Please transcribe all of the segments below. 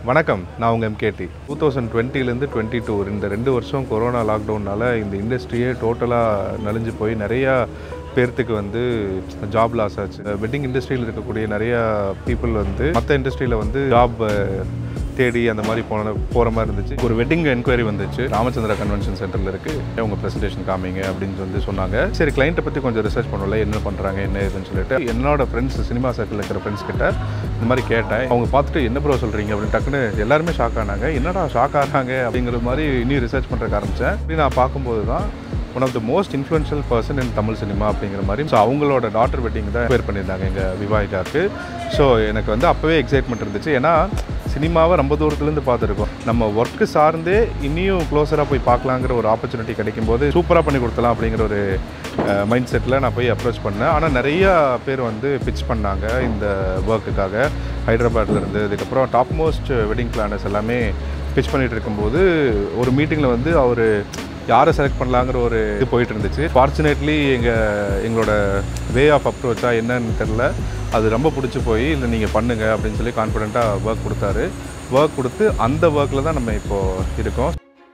வணக்கம் நான் உங்கள் எம்கேடி டூ தௌசண்ட் டுவெண்ட்டிலேருந்து டுவெண்ட்டி டூ இந்த ரெண்டு வருஷம் கொரோனா லாக்டவுன்னால இந்த இண்டஸ்ட்ரியே டோட்டலாக நலிஞ்சு போய் நிறையா பேர்த்துக்கு வந்து ஜாப் லாஸ் ஆச்சு வெட்டிங் இண்டஸ்ட்ரியில் இருக்கக்கூடிய நிறையா பீப்புள் வந்து மற்ற இண்டஸ்ட்ரியில் வந்து ஜாப் தேடி அந்த மாதிரி போன போகிற மாதிரி இருந்துச்சு ஒரு வெட்டிங் என்கொயரி வந்துச்சு ராமச்சந்திரா கன்வென்ஷன் சென்டரில் இருக்குது உங்கள் ப்ரெசன்டேஷன் காமிங்க அப்படின்னு வந்து சொன்னாங்க சரி கிளைண்ட்டை பற்றி கொஞ்சம் ரிசர்ச் பண்ணல என்ன பண்ணுறாங்க என்ன ஏதுன்னு சொல்லிட்டு என்னோட ஃப்ரெண்ட்ஸ் சினிமா சர்க்கிளில் இருக்கிற ஃப்ரெண்ட்ஸ் கிட்ட இந்த மாதிரி கேட்டேன் அவங்க பார்த்துட்டு என்ன ப்ரோ சொல்கிறீங்க அப்படின்னு டக்குன்னு எல்லாருமே ஷாக் ஆனாங்க என்னடா ஷாக் ஆகிறாங்க அப்படிங்கிற மாதிரி இன்னும் ரிசர்ச் பண்ணுறக்கு ஆரம்பித்தேன் இப்படி நான் பார்க்கும்போது தான் one of the most influential person in Tamil cinema அப்படிங்கிற மாதிரி ஸோ அவங்களோட டாட்டர் வெட்டிங் தான் பேர் பண்ணியிருந்தாங்க எங்கள் விவாகிகாவுக்கு ஸோ எனக்கு வந்து அப்போவே எக்ஸைட்மெண்ட் இருந்துச்சு ஏன்னா சினிமாவை ரொம்ப தூரத்துலேருந்து பார்த்துருக்கோம் நம்ம ஒர்க்கு சார்ந்தே இனியும் க்ளோஸராக போய் பார்க்கலாங்கிற ஒரு ஆப்பர்ச்சுனிட்டி கிடைக்கும் போது சூப்பராக பண்ணி கொடுத்தலாம் அப்படிங்கிற ஒரு மைண்ட் செட்டில் நான் போய் அப்ரோச் பண்ணேன் ஆனால் நிறையா பேர் வந்து பிச் பண்ணாங்க இந்த ஒர்க்குக்காக ஹைதராபாத்லேருந்து இதுக்கப்புறம் டாப் மோஸ்ட் வெட்டிங் பிளானர்ஸ் எல்லாமே பிச் பண்ணிகிட்டு இருக்கும்போது ஒரு மீட்டிங்கில் வந்து அவர் யாரை செலக்ட் பண்ணலாங்கிற ஒரு இது போயிட்டு இருந்துச்சு ஃபார்ச்சுனேட்லி எங்கள் எங்களோட வே ஆஃப் அப்ரோச்சா என்னன்னு தெரில அது ரொம்ப பிடிச்சி போய் இல்லை நீங்கள் பண்ணுங்கள் அப்படின்னு சொல்லி கான்ஃபிடெண்ட்டாக ஒர்க் கொடுத்தாரு ஒர்க் கொடுத்து அந்த ஒர்க்கில் தான் நம்ம இப்போது இருக்கோம்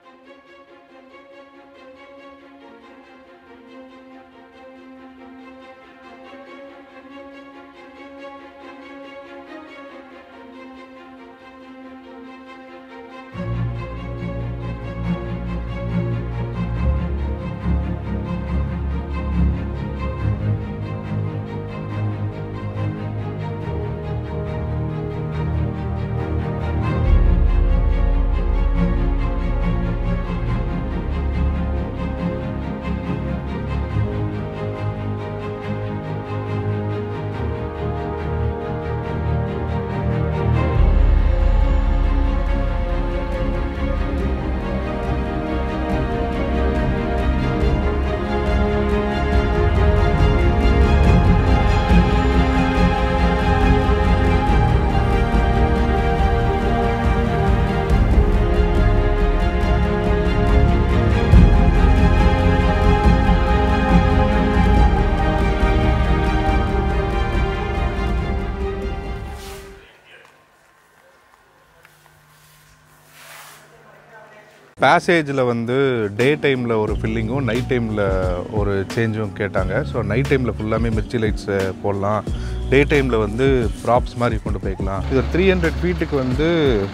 பேசேஜில் வந்து டே டைமில் ஒரு ஃபில்லிங்கும் நைட் டைமில் ஒரு சேஞ்சும் கேட்டாங்க ஸோ நைட் டைமில் ஃபுல்லாமே மிர்ச்சி லைட்ஸை போடலாம் டே டைமில் வந்து ப்ராப்ஸ் மாதிரி கொண்டு போய்க்கலாம் இது த்ரீ ஹண்ட்ரட் ஃபீட்டுக்கு வந்து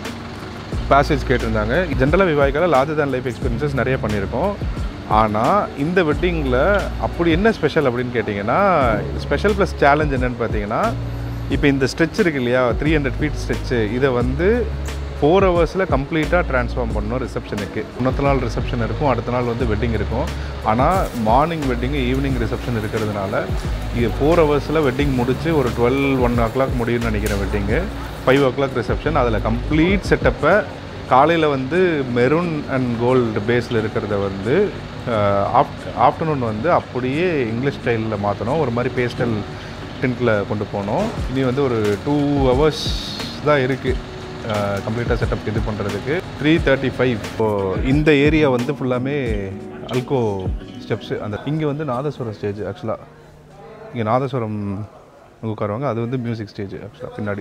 பேசேஜ் கேட்டிருந்தாங்க ஜென்ரலாக விவாய்க்கால லார்ஜர் தேன் லைஃப் எக்ஸ்பீரியன்சஸ் நிறைய பண்ணியிருக்கோம் ஆனால் இந்த வெட்டிங்கில் அப்படி என்ன ஸ்பெஷல் அப்படின்னு கேட்டிங்கன்னா ஸ்பெஷல் ப்ளஸ் சேலஞ்ச் என்னென்னு பார்த்தீங்கன்னா இப்போ இந்த ஸ்ட்ரெச் இருக்கு இல்லையா த்ரீ ஹண்ட்ரட் ஃபீட் ஸ்ட்ரெச்சு இதை வந்து ஃபோர் ஹவர்ஸில் கம்ப்ளீட்டாக ட்ரான்ஸ்ஃபார்ம் பண்ணணும் ரிசப்ஷனுக்கு முன்னத்த நாள் ரிசப்ஷன் இருக்கும் அடுத்த நாள் வந்து வெட்டிங் இருக்கும் ஆனால் மார்னிங் வெட்டிங்கு ஈவினிங் ரிசப்ஷன் இருக்கிறதுனால இது ஃபோர் ஹவர்ஸில் வெட்டிங் முடிச்சு ஒரு டுவெல் ஒன் ஓ கிளாக் முடியும்னு நினைக்கிறேன் வெட்டிங்கு ஃபைவ் ஓ கிளாக் ரிசப்ஷன் அதில் கம்ப்ளீட் செட்டப்பை காலையில் வந்து மெரூன் அண்ட் கோல்டு பேஸில் இருக்கிறத வந்து ஆஃப்ட் ஆஃப்டர்நூன் வந்து அப்படியே இங்கிலீஷ் ஸ்டைலில் மாற்றணும் ஒரு மாதிரி பேஸ்டல் டின்ட்டில் கொண்டு போனோம் இனி வந்து ஒரு டூ ஹவர்ஸ் தான் இருக்குது கம்ப்ளீட்டாக செட்டப் இது பண்ணுறதுக்கு த்ரீ தேர்ட்டி ஃபைவ் இப்போது இந்த ஏரியா வந்து ஃபுல்லாமே அல்கோ ஸ்டெப்ஸு அந்த இங்கே வந்து நாதஸ்வரம் ஸ்டேஜ் ஆக்சுவலாக இங்கே நாதஸ்வரம் உட்காருவாங்க அது வந்து மியூசிக் ஸ்டேஜ் ஆக்சுவலாக பின்னாடி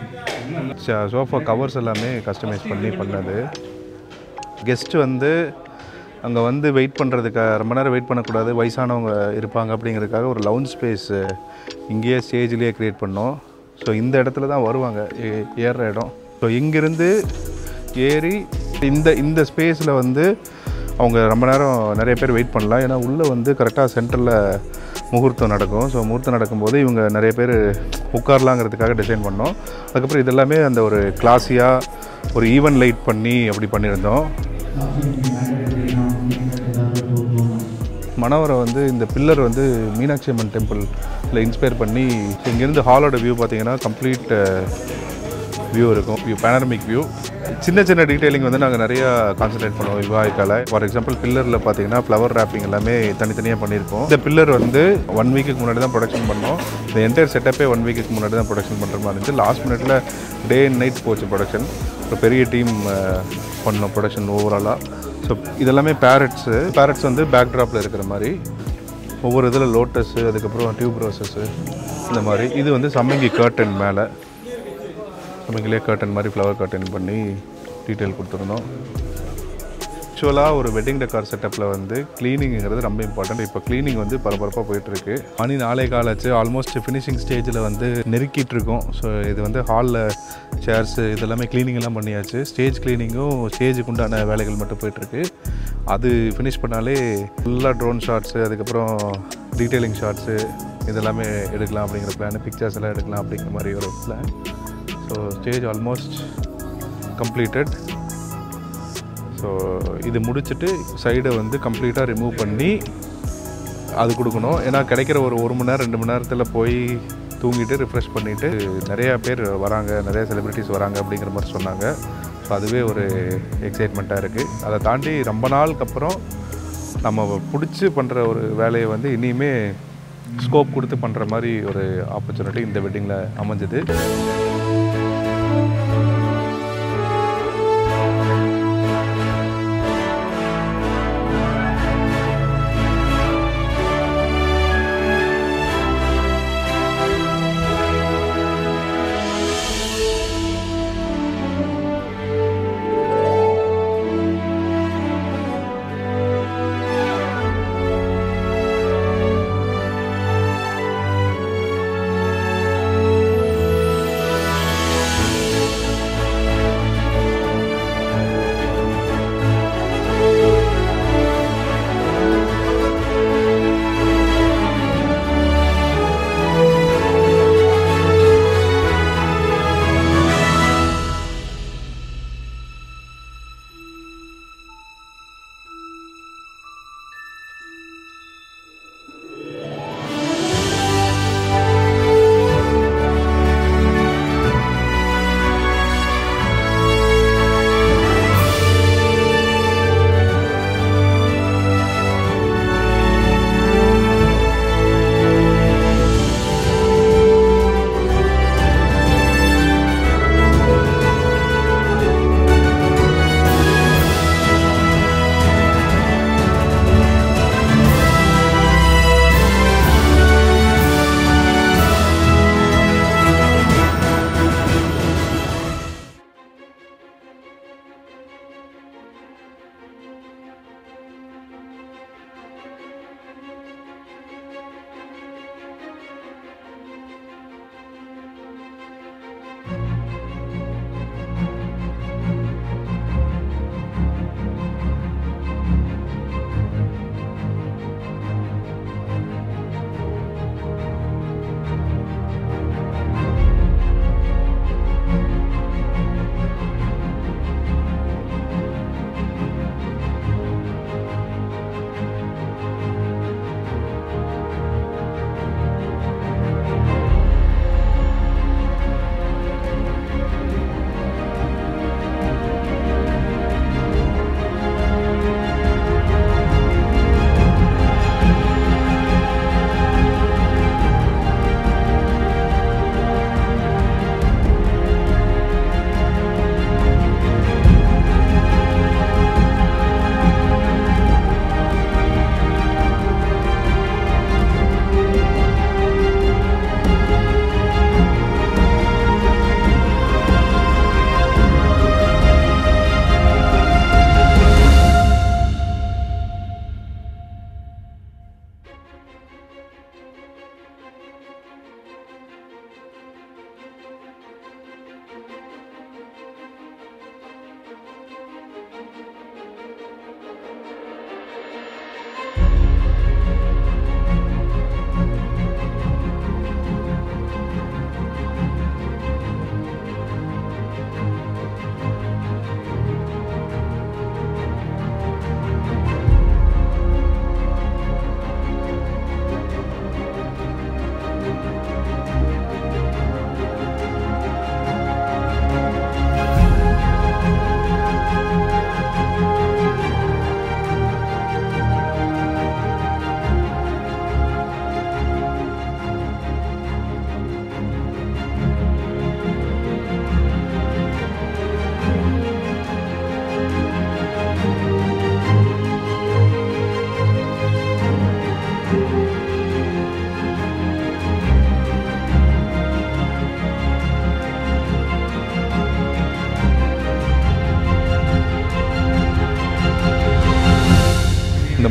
சோஃபா கவர்ஸ் எல்லாமே கஸ்டமைஸ் பண்ணி பண்ணது கெஸ்ட் வந்து அங்கே வந்து வெயிட் பண்ணுறதுக்கு ரொம்ப நேரம் வெயிட் பண்ணக்கூடாது வயசானவங்க இருப்பாங்க அப்படிங்கிறதுக்காக ஒரு லவுன் ஸ்பேஸ் இங்கேயே ஸ்டேஜ்லேயே க்ரியேட் பண்ணோம் ஸோ இந்த இடத்துல தான் வருவாங்க ஏ- ஏறுற இடம் ஸோ இங்கேருந்து ஏறி இந்த இந்த ஸ்பேஸில் வந்து அவங்க ரொம்ப நேரம் நிறைய பேர் வெயிட் பண்ணலாம் ஏன்னா உள்ளே வந்து கரெக்டாக சென்டரில் முகூர்த்தம் நடக்கும் ஸோ முகூர்த்தம் நடக்கும்போது இவங்க நிறைய பேர் உட்காரலாங்கிறதுக்காக டிசைன் பண்ணோம் அதுக்கப்புறம் இதெல்லாமே அந்த ஒரு கிளாஸியாக ஒரு ஈவன் லைட் பண்ணி அப்படி பண்ணியிருந்தோம் மணவரை வந்து இந்த பில்லர் வந்து மீனாட்சி அம்மன் டெம்பிளில் இன்ஸ்பயர் பண்ணி இங்கேருந்து ஹாலோட வியூ பார்த்தீங்கன்னா கம்ப்ளீட் வியூ இருக்கும் வியூ பேனரமிக் வியூ சின்ன சின்ன டீட்டெயிலிங் வந்து நாங்கள் நிறையா கான்சன்ட்ரேட் பண்ணுவோம் விவாய்க்கால ஃபார் எக்ஸாம்பிள் பில்லரில் பார்த்தீங்கன்னா ஃப்ளவர் ரேப்பிங் எல்லாமே தனித்தனியாக பண்ணியிருக்கோம் இந்த பில்லர் வந்து ஒன் வீக்குக்கு முன்னாடி தான் ப்ரொடக்ஷன் பண்ணோம் இந்த என்டையர் செட்டப்பே ஒன் வீக்குக்கு முன்னாடி தான் ப்ரொடக்ஷன் பண்ணுற மாதிரி இருந்துச்சு லாஸ்ட் மினிட்ல டே அண்ட் நைட் போச்சு ப்ரொடக்ஷன் ஒரு பெரிய டீம் பண்ணோம் ப்ரொடக்ஷன் ஓவராலாக ஸோ இதெல்லாமே பேரட்ஸு பேரட்ஸ் வந்து பேக் ட்ராப்பில் இருக்கிற மாதிரி ஒவ்வொரு இதில் லோட்டஸு அதுக்கப்புறம் டியூப் ரோசஸ்ஸு இந்த மாதிரி இது வந்து சம்மங்கி கர்டன் மேலே நம்மங்களே கர்டன் மாதிரி ஃப்ளவர் கர்டன் பண்ணி டீட்டெயில் கொடுத்துருந்தோம் ஆக்சுவலாக ஒரு வெட்டிங் டெக்கார் செட்டப்பில் வந்து க்ளீனிங்கிறது ரொம்ப இம்பார்ட்டன்ட் இப்போ க்ளீனிங் வந்து பரபரப்பாக போயிட்டுருக்கு மணி நாளை காலாச்சு ஆல்மோஸ்ட் ஃபினிஷிங் ஸ்டேஜில் வந்து நெருக்கிட்டு இருக்கோம் ஸோ இது வந்து ஹாலில் சேர்ஸு இதெல்லாமே க்ளீனிங் எல்லாம் பண்ணியாச்சு ஸ்டேஜ் க்ளீனிங்கும் ஸ்டேஜுக்கு உண்டான வேலைகள் மட்டும் போயிட்டுருக்கு அது ஃபினிஷ் பண்ணாலே ஃபுல்லாக ட்ரோன் ஷாட்ஸு அதுக்கப்புறம் டீட்டெயிலிங் ஷாட்ஸு இதெல்லாமே எடுக்கலாம் அப்படிங்கிற பிளான் பிக்சர்ஸ் எல்லாம் எடுக்கலாம் அப்படிங்கிற மாதிரி ஒரு plan so stage almost completed so இது முடிச்சுட்டு சைடை வந்து கம்ப்ளீட்டாக ரிமூவ் பண்ணி அது கொடுக்கணும் ஏன்னா கிடைக்கிற ஒரு ஒரு மணி நேரம் ரெண்டு மணி நேரத்தில் போய் தூங்கிட்டு ரிஃப்ரெஷ் பண்ணிவிட்டு நிறையா பேர் வராங்க நிறைய செலிப்ரிட்டிஸ் வராங்க அப்படிங்கிற மாதிரி சொன்னாங்க ஸோ அதுவே ஒரு எக்ஸைட்மெண்ட்டாக இருக்குது அதை தாண்டி ரொம்ப நாளுக்கு அப்புறம் நம்ம பிடிச்சி பண்ணுற ஒரு வேலையை வந்து இனிமே ஸ்கோப் கொடுத்து பண்ணுற மாதிரி ஒரு ஆப்பர்ச்சுனிட்டி இந்த வெட்டிங்கில் அமைஞ்சது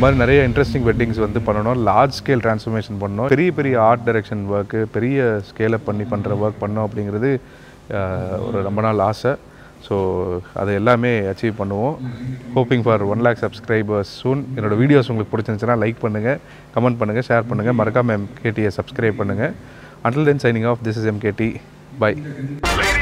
மாதிரி நிறைய இன்ட்ரெஸ்டிங் வெட்டிங்ஸ் வந்து பண்ணணும் லார்ஜ் ஸ்கேல் ட்ரான்ஸ்ஃபர்மேஷன் பண்ணணும் பெரிய பெரிய ஆர்ட் டைரக்ஷன் ஒர்க்கு பெரிய ஸ்கேலப் பண்ணி பண்ணுற ஒர்க் பண்ணோம் அப்படிங்கிறது அஹ், ஒரு ரொம்ப நாள் ஆசை ஸோ அதை எல்லாமே அச்சீவ் பண்ணுவோம் hoping for one lakh subscribers soon என்னோட வீடியோஸ் உங்களுக்கு பிடிச்சிருந்துச்சுன்னா லைக் பண்ணுங்கள் கமெண்ட் பண்ணுங்கள் ஷேர் பண்ணுங்கள் மறக்காமல் எம்கேடியை சப்ஸ்கிரைப் பண்ணுங்கள் until then signing off this is MKD by